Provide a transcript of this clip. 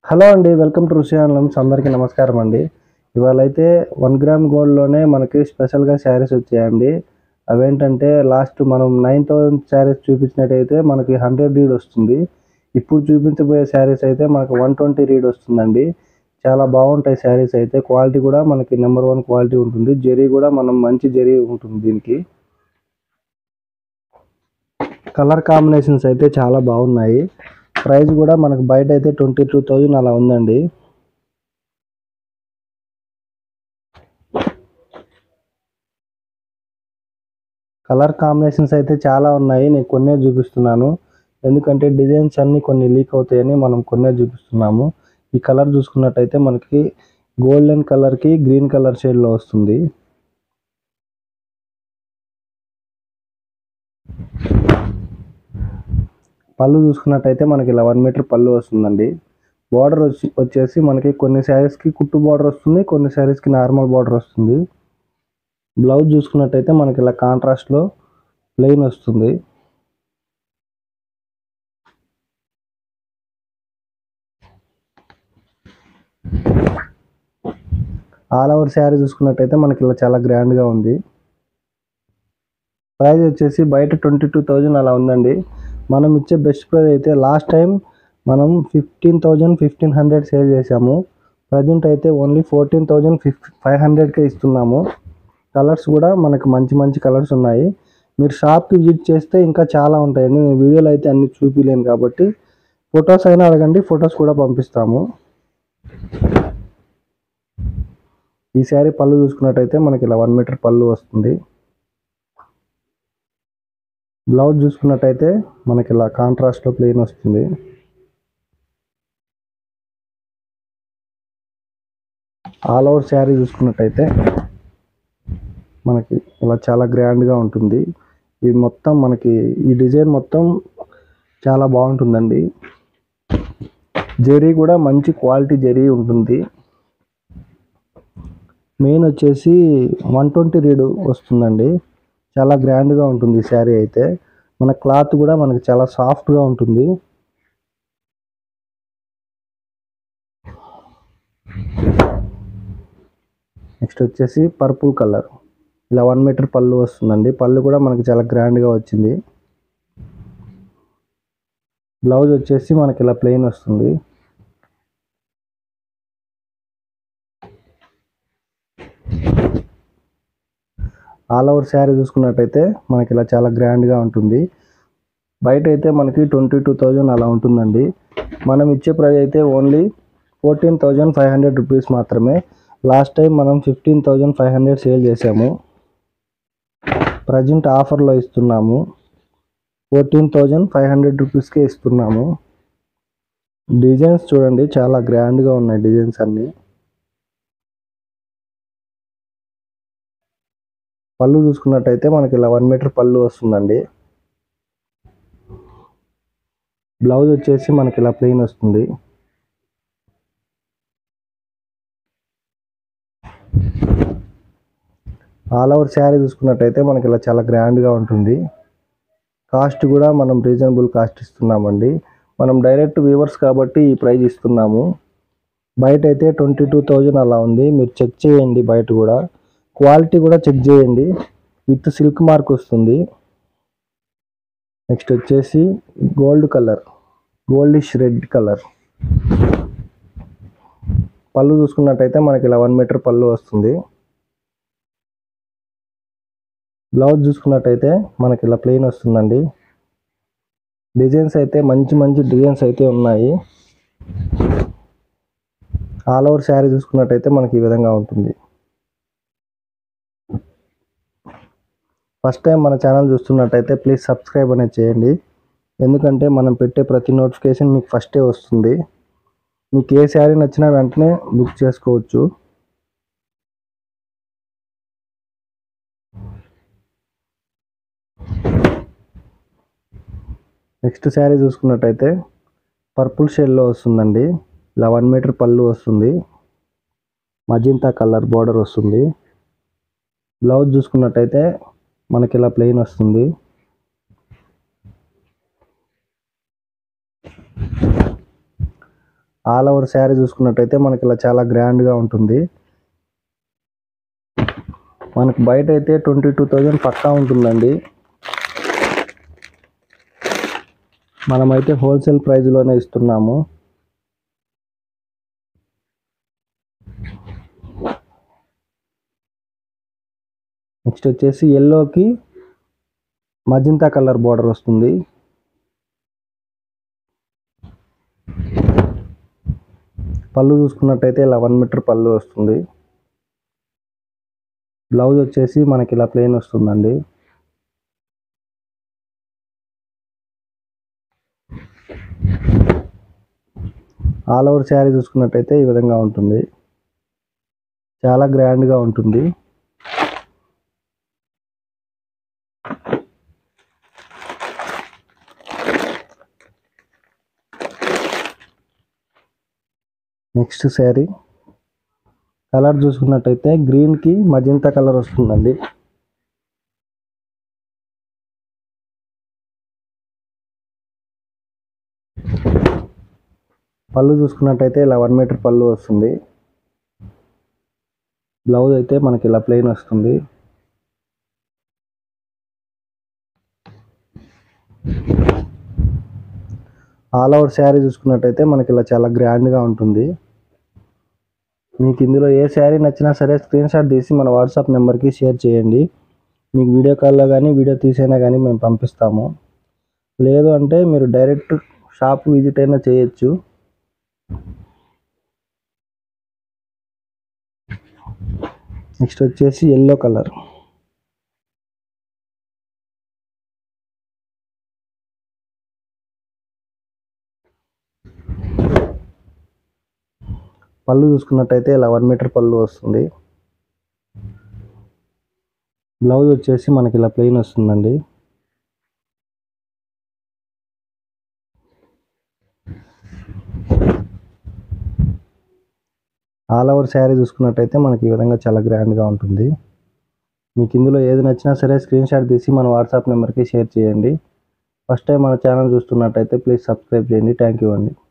hello అండి welcome to రుషి ఆన్లమ్స్ అందరికీ నమస్కారం అండి ఇవాళ అయితే వన్ గ్రామ్ గోల్డ్లోనే మనకి స్పెషల్గా శారీస్ వచ్చాయండి అవేంటంటే లాస్ట్ మనం నైన్ థౌజండ్ శారీస్ చూపించినట్టయితే మనకి హండ్రెడ్ రీడ్ వస్తుంది ఇప్పుడు చూపించబోయే శారీస్ అయితే మనకి వన్ ట్వంటీ రీడ్ వస్తుందండి చాలా బాగుంటాయి శారీస్ అయితే క్వాలిటీ కూడా మనకి నెంబర్ వన్ క్వాలిటీ ఉంటుంది జరీ కూడా మనం మంచి జరీ ఉంటుంది దీనికి కలర్ కాంబినేషన్స్ అయితే చాలా బాగున్నాయి ప్రైస్ కూడా మనకు బయట అయితే ట్వంటీ టూ థౌజండ్ అలా ఉందండి కలర్ కాంబినేషన్స్ అయితే చాలా ఉన్నాయి నేను కొన్నే చూపిస్తున్నాను ఎందుకంటే డిజైన్స్ అన్ని కొన్ని లీక్ అవుతాయని మనం కొన్నే చూపిస్తున్నాము ఈ కలర్ చూసుకున్నట్టయితే మనకి గోల్డెన్ కలర్కి గ్రీన్ కలర్ షేడ్లో వస్తుంది పళ్ళు చూసుకున్నట్టయితే మనకి ఇలా వన్ మీటర్ పళ్ళు వస్తుందండి బార్డర్ వచ్చి వచ్చేసి మనకి కొన్ని శారీస్కి కుట్టు బార్డర్ వస్తుంది కొన్ని శారీస్కి నార్మల్ బార్డర్ వస్తుంది బ్లౌజ్ చూసుకున్నట్టయితే మనకి ఇలా కాంట్రాస్ట్లో ప్లెయిన్ వస్తుంది ఆల్ ఓవర్ శారీ చూసుకున్నట్టయితే మనకి ఇలా చాలా గ్రాండ్గా ఉంది ప్రైస్ వచ్చేసి బయట ట్వంటీ టూ థౌజండ్ అలా ఉందండి మనం ఇచ్చే బెస్ట్ ప్రైస్ అయితే లాస్ట్ టైం మనం fifteen thousand fifteen hundred sale చేసాము ప్రజెంట్ అయితే ఓన్లీ ఫోర్టీన్ థౌజండ్ ఫిఫ్ ఫైవ్ హండ్రెడ్కే ఇస్తున్నాము కలర్స్ కూడా మనకు మంచి మంచి కలర్స్ ఉన్నాయి మీరు షాప్కి విజిట్ చేస్తే ఇంకా చాలా ఉంటాయండి నేను వీడియోలో అయితే అన్ని చూపించలేను కాబట్టి ఫొటోస్ అయినా అడగండి ఫొటోస్ కూడా పంపిస్తాము ఈ శారీ పళ్ళు చూసుకున్నట్టయితే మనకి ఇలా వన్ మీటర్ పళ్ళు వస్తుంది బ్లౌజ్ చూసుకున్నట్టయితే మనకి ఇలా కాంట్రాస్ట్లో ప్లెయిన్ వస్తుంది ఆల్ ఓవర్ శారీ చూసుకున్నట్టయితే మనకి ఇలా చాలా గ్రాండ్గా ఉంటుంది ఇది మొత్తం మనకి ఈ డిజైన్ మొత్తం చాలా బాగుంటుందండి జరీ కూడా మంచి క్వాలిటీ జరీ ఉంటుంది మెయిన్ వచ్చేసి వన్ ట్వంటీ రీడ్ వస్తుందండి చాలా గ్రాండ్గా ఉంటుంది శారీ అయితే మన క్లాత్ కూడా మనకి చాలా సాఫ్ట్గా ఉంటుంది నెక్స్ట్ వచ్చేసి పర్పుల్ కలర్ ఇలా వన్ మీటర్ పళ్ళు వస్తుందండి పళ్ళు కూడా మనకి చాలా గ్రాండ్గా వచ్చింది బ్లౌజ్ వచ్చేసి మనకి ఇలా ప్లెయిన్ వస్తుంది ఆల్ ఓవర్ శారీ చూసుకున్నట్టయితే మనకి ఇలా చాలా గ్రాండ్గా ఉంటుంది బయట అయితే మనకి ట్వంటీ టూ థౌజండ్ అలా ఉంటుందండి మనం ఇచ్చే ప్రైస్ అయితే only fourteen thousand five hundred rupees మాత్రమే లాస్ట్ టైం మనం fifteen thousand five hundred sale చేసాము ప్రజెంట్ ఆఫర్లో ఇస్తున్నాము ఫోర్టీన్ థౌజండ్ ఫైవ్ హండ్రెడ్ రూపీస్కే ఇస్తున్నాము డిజైన్స్ చూడండి చాలా గ్రాండ్గా ఉన్నాయి డిజైన్స్ అన్నీ పళ్ళు చూసుకున్నట్టయితే మనకి ఇలా వన్ మీటర్ పళ్ళు వస్తుందండి బ్లౌజ్ వచ్చేసి మనకి ఇలా ప్లెయిన్ వస్తుంది ఆల్ ఓవర్ శారీ చూసుకున్నట్టయితే మనకి ఇలా చాలా గ్రాండ్గా ఉంటుంది కాస్ట్ కూడా మనం రీజనబుల్ కాస్ట్ ఇస్తున్నామండి మనం డైరెక్ట్ వ్యూవర్స్ కాబట్టి ఈ ప్రైస్ ఇస్తున్నాము బయట అయితే ట్వంటీ టూ థౌజండ్ అలా ఉంది మీరు చెక్ చేయండి బయట కూడా క్వాలిటీ కూడా చెక్ చేయండి విత్ సిల్క్ మార్క్ వస్తుంది నెక్స్ట్ వచ్చేసి gold colour goldish red colour పళ్ళు చూసుకున్నట్టయితే మనకి ఇలా వన్ మీటర్ పళ్ళు వస్తుంది బ్లౌజ్ చూసుకున్నట్టయితే మనకి ఇలా ప్లెయిన్ వస్తుందండి డిజైన్స్ అయితే మంచి మంచి డిజైన్స్ అయితే ఉన్నాయి ఆల్ ఓవర్ శారీ చూసుకున్నట్టయితే మనకి ఈ విధంగా ఉంటుంది ఫస్ట్ టైం మన ఛానల్ చూస్తున్నట్టయితే ప్లీజ్ సబ్స్క్రైబ్ అనేది చేయండి ఎందుకంటే మనం పెట్టే ప్రతి నోటిఫికేషన్ మీకు ఫస్టే వస్తుంది మీకు ఏ శారీ నచ్చినా వెంటనే బుక్ చేసుకోవచ్చు నెక్స్ట్ శారీ చూసుకున్నట్టయితే పర్పుల్ షేడ్లో వస్తుందండి ఇలా వన్ మీటర్ పళ్ళు వస్తుంది మజింతా కలర్ బార్డర్ వస్తుంది బ్లౌజ్ చూసుకున్నట్టయితే మనకి ఇలా ప్లెయిన్ వస్తుంది ఆల్ ఓవర్ శారీ చూసుకున్నట్టయితే మనకి ఇలా చాలా గ్రాండ్గా ఉంటుంది మనకు బయట అయితే ట్వంటీ టూ థౌజండ్ పక్కా ఉంటుందండి మనమైతే హోల్సేల్ ప్రైస్లోనే ఇస్తున్నాము నెక్స్ట్ వచ్చేసి ఎల్లోకి మజింతా కలర్ బార్డర్ వస్తుంది పళ్ళు చూసుకున్నట్టయితే ఇలా వన్ మీటర్ పళ్ళు వస్తుంది బ్లౌజ్ వచ్చేసి మనకి ఇలా ప్లెయిన్ వస్తుందండి ఆల్ ఓవర్ శారీ చూసుకున్నట్టయితే ఈ విధంగా ఉంటుంది చాలా గ్రాండ్గా ఉంటుంది నెక్స్ట్ శారీ కలర్ చూసుకున్నట్టయితే గ్రీన్కి మజంతా కలర్ వస్తుందండి పళ్ళు చూసుకున్నట్టయితే ఇలా వన్ మీటర్ పళ్ళు వస్తుంది బ్లౌజ్ అయితే మనకి ఇలా ప్లెయిన్ వస్తుంది ఆల్ ఓవర్ శారీ చూసుకున్నట్టయితే మనకి ఇలా చాలా గ్రాండ్గా ఉంటుంది మీకు ఇందులో ఏ శారీ నచ్చినా సరే స్క్రీన్ షాట్ తీసి మన వాట్సాప్ నెంబర్కి షేర్ చేయండి మీకు వీడియో కాల్లో కానీ వీడియో తీసైనా కానీ మేము పంపిస్తాము లేదు అంటే మీరు డైరెక్ట్ షాప్ విజిట్ అయినా చేయొచ్చు నెక్స్ట్ వచ్చేసి ఎల్లో కలర్ పళ్ళు చూసుకున్నట్టయితే ఇలా వన్ మీటర్ పళ్ళు వస్తుంది బ్లౌజ్ వచ్చేసి మనకి ఇలా ప్లెయిన్ వస్తుందండి ఆల్ ఓవర్ శారీ చూసుకున్నట్టయితే మనకి ఈ విధంగా చాలా గ్రాండ్గా ఉంటుంది మీకు ఇందులో ఏది నచ్చినా సరే స్క్రీన్ షాట్ తీసి మన వాట్సాప్ నెంబర్కి షేర్ చేయండి ఫస్ట్ టైం మన ఛానల్ చూస్తున్నట్టయితే ప్లీజ్ సబ్స్క్రైబ్ చేయండి థ్యాంక్ యూ అండి